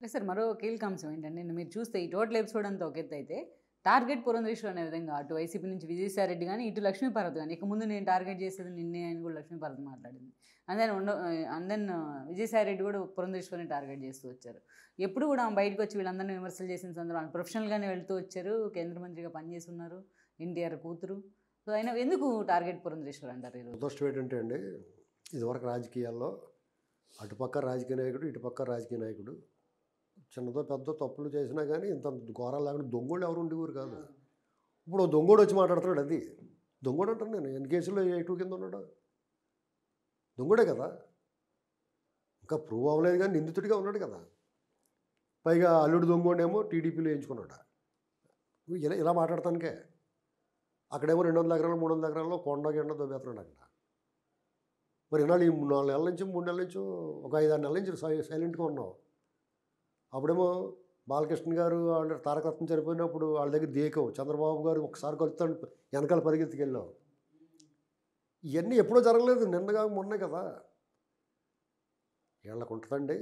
sir మరో కీలక అంశం ఏంటంటే నిన్న మీరు చూస్తే ఈ టోటల్ ఎపిసోడ్ అంతా ఒక ఎత్తు అయితే టార్గెట్ పురంధరేశ్వర్ అనే విధంగా అటు వైసీపీ నుంచి విజయసాయి రెడ్డి కానీ ఇటు లక్ష్మీపార్వతి కానీ ఇక ముందు నేను టార్గెట్ చేసేది నిన్నే అని కూడా లక్ష్మీపార్వతి మాట్లాడింది అండ్ దెన్ ఉండ అండ్ దెన్ విజయసాయి రెడ్డి కూడా పురంధరేశ్వర్ని టార్గెట్ చేస్తూ వచ్చారు ఎప్పుడు కూడా ఆమె బయటకు వచ్చి వీళ్ళందరినీ విమర్శలు చేసిన సందర్భం ప్రొఫెషనల్గానే వెళ్తూ వచ్చారు కేంద్ర మంత్రిగా పనిచేసి ఉన్నారు ఎన్టీఆర్ కూతురు సో అయినా ఎందుకు టార్గెట్ పురంధరేశ్వర్ అంటారు ఈరోజు దురదృష్టం ఏంటంటే అండి ఇదివరకు రాజకీయాల్లో అటుపక్క రాజకీయ నాయకుడు ఇటుపక్క రాజకీయ నాయకుడు చిన్నదో పెద్ద తప్పులు చేసినా కానీ ఇంత ఘోరాలు లేకుండా దొంగోళ్ళు ఎవరు ఉండేవారు కాదు ఇప్పుడు ఓ దొంగోడు వచ్చి మాట్లాడుతున్నాడు అది దొంగోడు అంటాను నేను ఎన్ని కేసులో ఏ టూ కింద ఉన్నాడు దొంగోడే కదా ఇంకా ప్రూవ్ అవ్వలేదు కానీ నిందితుడిగా ఉన్నాడు కదా పైగా అల్లుడు దొంగోడేమో టీడీపీలో వేయించుకున్నాడు ఇలా ఇలా మాట్లాడతానికే అక్కడేమో రెండు వందల ఎకరాలు మూడు వందల ఎకరాల్లో కొండ గిండ దొబ్బేస్తున్నాడు అక్కడ మరి ఇన్నాళ్ళు ఈ మూడు నాలుగు నెలల నుంచి మూడు నెలల నుంచి ఒక ఐదు ఆరు నెలల నుంచి సై- సైలెంట్గా ఉన్నావు అప్పుడేమో బాలకృష్ణ గారు వాళ్ళ తారకరత్నం చనిపోయినప్పుడు వాళ్ళ దగ్గర దేకవు చంద్రబాబు గారు ఒకసారి కలుస్తాను వెనకాల పరిగెత్తుకెళ్ళావు ఇవన్నీ ఎప్పుడో జరగలేదు నిన్నగా మొన్నే కదా వీళ్ళకు ఉంటుందండి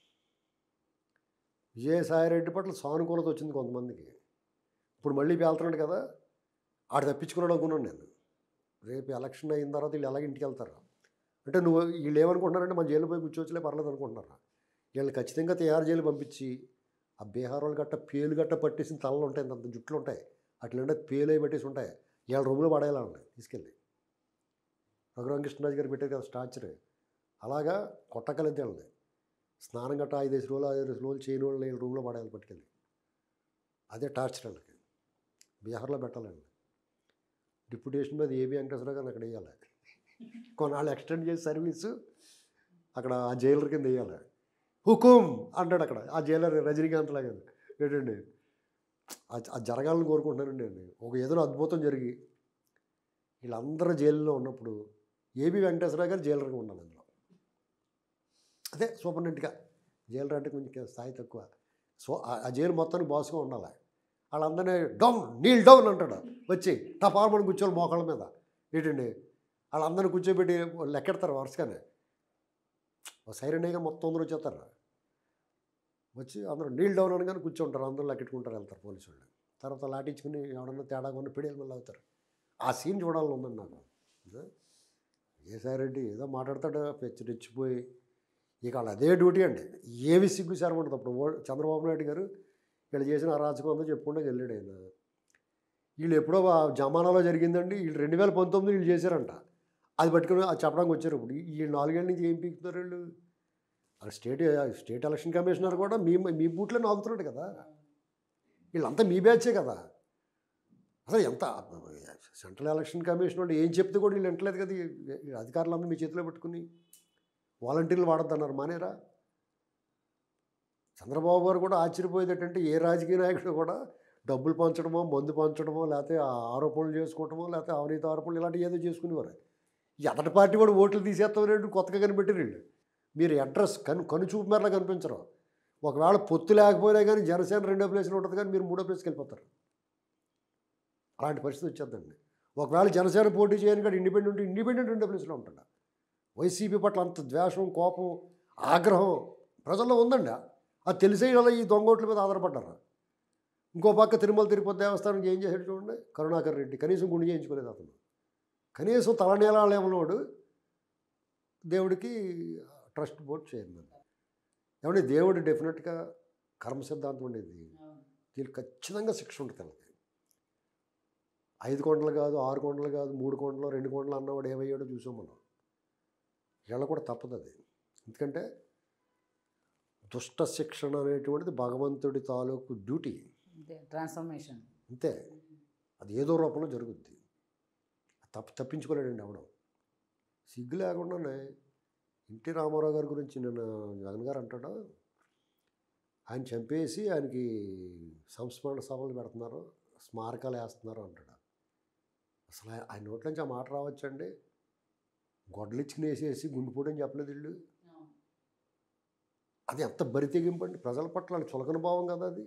విజయసాయిరెడ్డి పట్ల సానుకూలత వచ్చింది కొంతమందికి ఇప్పుడు మళ్ళీ వెళ్తున్నాడు కదా ఆడు తప్పించుకున్నాడు అనుకున్నాను నేను రేపు ఎలక్షన్ అయిన తర్వాత వీళ్ళు ఎలాగ ఇంటికి వెళ్తారు అంటే నువ్వు వీళ్ళు ఏమనుకుంటున్నారంటే మన జైలు పోయి కూర్చోవచ్చులే పర్లేదు అనుకుంటున్నారా వీళ్ళు ఖచ్చితంగా తయారు జైలు పంపించి ఆ బీహార్ వాళ్ళు గట్ట పేలు గట్ట పట్టేసిన తలలు ఉంటాయి అంత జుట్లు ఉంటాయి అట్లంటే పేలు అయి పట్టేసి ఉంటాయి వీళ్ళ రూమ్లో పడేయాలండి తీసుకెళ్ళి రఘురామకృష్ణరాజు గారు పెట్టారు కదా స్టాచర్ అలాగా కొట్టకలేదు వాళ్ళని స్నానం గట్ట ఐదేసి రోజులు ఐదు రోజులు చేయని వాళ్ళని వీళ్ళ రూమ్లో పడేయాలి పట్టుకెళ్ళి అదే టార్చర్ వాళ్ళకి బీహార్లో పెట్టాలండి డిప్యుటేషన్ మీద ఏబి వెంకటేశ్వరరావు గారిని అక్కడ వేయాలి కొన్నాళ్ళు ఎక్స్టెండ్ చేసి సర్వీసు అక్కడ ఆ జైలర్ కింద వేయాలి హుకుం అంటాడు అక్కడ ఆ జైలర్ రజనీకాంత్ లాగా ఏంటండి అది అది జరగాలని కోరుకుంటున్నానండి నేను ఒక ఏదైనా అద్భుతం జరిగి వీళ్ళందరూ జైల్లో ఉన్నప్పుడు ఏబి వెంకటేశ్వరరావు గారు జైలర్గా ఉండాలి అందులో అదే సూపరింటెండెంట్గా జైలర్ అంటే కొంచెం స్థాయి తక్కువ సో ఆ- ఆ జైలు మొత్తానికి బాస్గా ఉండాలి వాళ్ళందరినీ డౌన్ నీల్ డౌన్ అంటాడు వచ్చి టపార్మని కూర్చోవాలి మోకాళ్ళ మీద ఏంటండి వాళ్ళందరినీ కూర్చోబెట్టి లెక్కెడతారు వరుసగానే ఓ సైరనేగా మొత్తం అందరూ వచ్చేస్తారు వచ్చి అందరూ నీల్ డౌన్ అనగానే కూర్చుంటారు అందరూ లెక్కెట్టుకుంటారు వెళ్తారు పోలీసు వాళ్ళు తర్వాత లాటించుకుని ఎవడన్నా తేడా కొన్ని పిడియలు మళ్ళీ అవుతారు ఆ సీన్ చూడాలని ఉందండి నాకు ఇదే విజయసాయిరెడ్డి ఏదో మాట్లాడతాడు పెచ్చి రెచ్చిపోయి ఇక వాళ్ళు అదే డ్యూటీ అండి ఏమి సిగ్గు ఉంటుంది అప్పుడు ఓ- చంద్రబాబు నాయుడు గారు వీళ్ళు చేసిన అరాచకం ఉందో చెప్పుకుంటే వెళ్ళాడు ఆయన వీళ్ళు ఎప్పుడో ఆ జమానాలో జరిగిందండి వీళ్ళు రెండు వేల పంతొమ్మిది వీళ్ళు చేశారంట అది పట్టుకుని అది చెప్పడానికి వచ్చారు ఇప్పుడు వీళ్ళు నాలుగేళ్ళ నుంచి ఏం పీకుతున్నారు వీళ్ళు అక్కడ స్టేట్ స్టేట్ ఎలక్షన్ కమిషనర్ కూడా మీ మీ బూట్లో నాగుతున్నాడు కదా వీళ్ళంతా మీ బ్యాచే కదా అసలు ఎంత సెంట్రల్ ఎలక్షన్ కమిషన్ వాళ్ళు ఏం చెప్తే కూడా వీళ్ళు వింటలేదు కదా ఈ ఈ అధికారులందరూ మీ చేతిలో పెట్టుకుని వాలంటీర్లు వాడద్దన్నారు మానేరా చంద్రబాబు గారు కూడా ఆశ్చర్యపోయేది ఏంటంటే ఏ రాజకీయ నాయకుడు కూడా డబ్బులు పంచడమో మందు పంచడమో లేకపోతే ఆ ఆరోపణలు చేసుకోవటమో లేకపోతే అవినీతి ఆరోపణలు ఇలాంటివి ఏదో చేసుకునేవారు ఈ అతడి పార్టీ కూడా ఓట్లు తీసేస్తామని కొత్తగా కనిపెట్టారు వీళ్ళు మీరు అడ్రస్ కను కనుచూపు మేరలా కనిపించరు ఒకవేళ పొత్తు లేకపోయినా కానీ జనసేన రెండో ప్లేస్లో ఉంటుంది కానీ మీరు మూడో ప్లేస్కి వెళ్ళిపోతారు అలాంటి పరిస్థితి వచ్చేద్దండి ఒకవేళ జనసేన పోటీ చేయని కానీ ఇండిపెండెంట్ ఉంటే ఇండిపెండెంట్ రెండో ప్లేస్లో ఉంటాడు వైసీపీ పట్ల అంత ద్వేషం కోపం ఆగ్రహం ప్రజల్లో ఉందండి అది తెలిసే ఇలా ఈ దొంగోట్ల మీద ఆధారపడ్డారు ఇంకో పక్క తిరుమల తిరుపతి దేవస్థానం ఏం చేశాడు చూడండి కరుణాకర్ రెడ్డి కనీసం గుండె చేయించుకోలేదు అతను కనీసం తలనీలాలు ఏమన్నాడు దేవుడికి ట్రస్ట్ బోర్డు చైర్మన్ ఏమంటే దేవుడు డెఫినెట్గా కర్మ సిద్ధాంతం ఉండేది దీనికి ఖచ్చితంగా శిక్ష ఉంటుంది వాళ్ళకి ఐదు కొండలు కాదు ఆరు కొండలు కాదు మూడు కొండలు రెండు కొండలు అన్నవాడు ఏమయ్యాడో చూసాం మనం వీళ్ళ కూడా తప్పదు అది ఎందుకంటే దుష్ట శిక్షణ అనేటువంటిది భగవంతుడి తాలూకు డ్యూటీ అంతే ట్రాన్స్ఫర్మేషన్ అంతే అది ఏదో రూపంలో జరుగుద్ది తప్ప తప్పించుకోలేడండి అవడం సిగ్గు లేకుండానే ఎన్టీ రామారావు గారి గురించి నేను జగన్ గారు అంటాడు ఆయన చంపేసి ఆయనకి సంస్మరణ సభలు పెడుతున్నారు స్మారకాలు వేస్తున్నారు అంటాడు అసలు ఆయన- ఆయన నోట్ల నుంచి ఆ మాట రావచ్చండి గొడ్డలు ఇచ్చుకుని వేసేసి గుండెపోటు అని చెప్పలేదు వీళ్ళు అది ఎంత బరి తెగింపండి ప్రజల పట్ల వాళ్ళ చులకన భావం కదా అది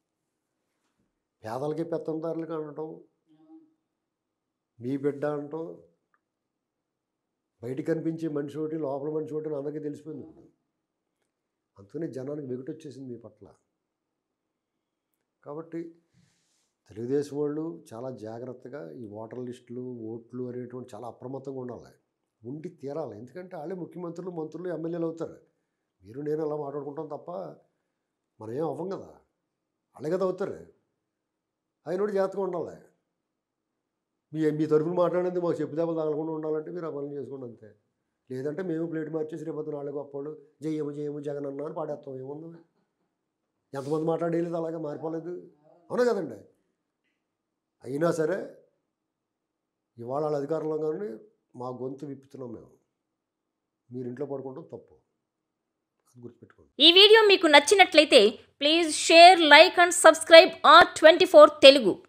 పేదలకి పెత్తందారులకి అనటం మీ బిడ్డ అంటాం బయట కనిపించే మనిషి ఒకటి లోపల మనిషి ఒకటి అని అందరికీ తెలిసిపోయింది ఇప్పుడు అంత అందుకని జనానికి వెగుటి వచ్చేసింది మీ పట్ల కాబట్టి తెలుగుదేశం వాళ్ళు చాలా జాగ్రత్తగా ఈ ఓటర్ లిస్టులు ఓట్లు అనేటువంటి చాలా అప్రమత్తంగా ఉండాలి ఉండి తీరాలి ఎందుకంటే వాళ్ళే ముఖ్యమంత్రులు మంత్రులు ఎమ్మెల్యేలు అవుతారు మీరు నేను అలా మాట్లాడుకుంటాం తప్ప మనం ఏం అవ్వం కదా వాళ్ళే కదా అవుతారు ఆయన కూడా జాగ్రత్తగా ఉండాలి మీ మీ తరఫున మాట్లాడేది మాకు చెప్పు దెబ్బలు తగలకుండా ఉండాలంటే మీరు ఆ పనులు చేసుకోండి అంతే లేదంటే మేము ప్లేట్ మార్చేసి రేపొద్దున వాళ్ళే గొప్పవాళ్ళు జయము జయము జగన్ అన్న అని పాడేస్తాం ఏముంది ఎంతమంది మాట్లాడేది అలాగే మారిపోలేదు అవునా కదండి అయినా సరే ఇవాళ వాళ్ళ అధికారంలో కానీ మా గొంతు విప్పుతున్నాం మేము మీరు ఇంట్లో పడుకుంటాం తప్పు అది గుర్తుపెట్టుకోండి ఈ వీడియో మీకు నచ్చినట్లయితే please share like and subscribe R twenty Telugu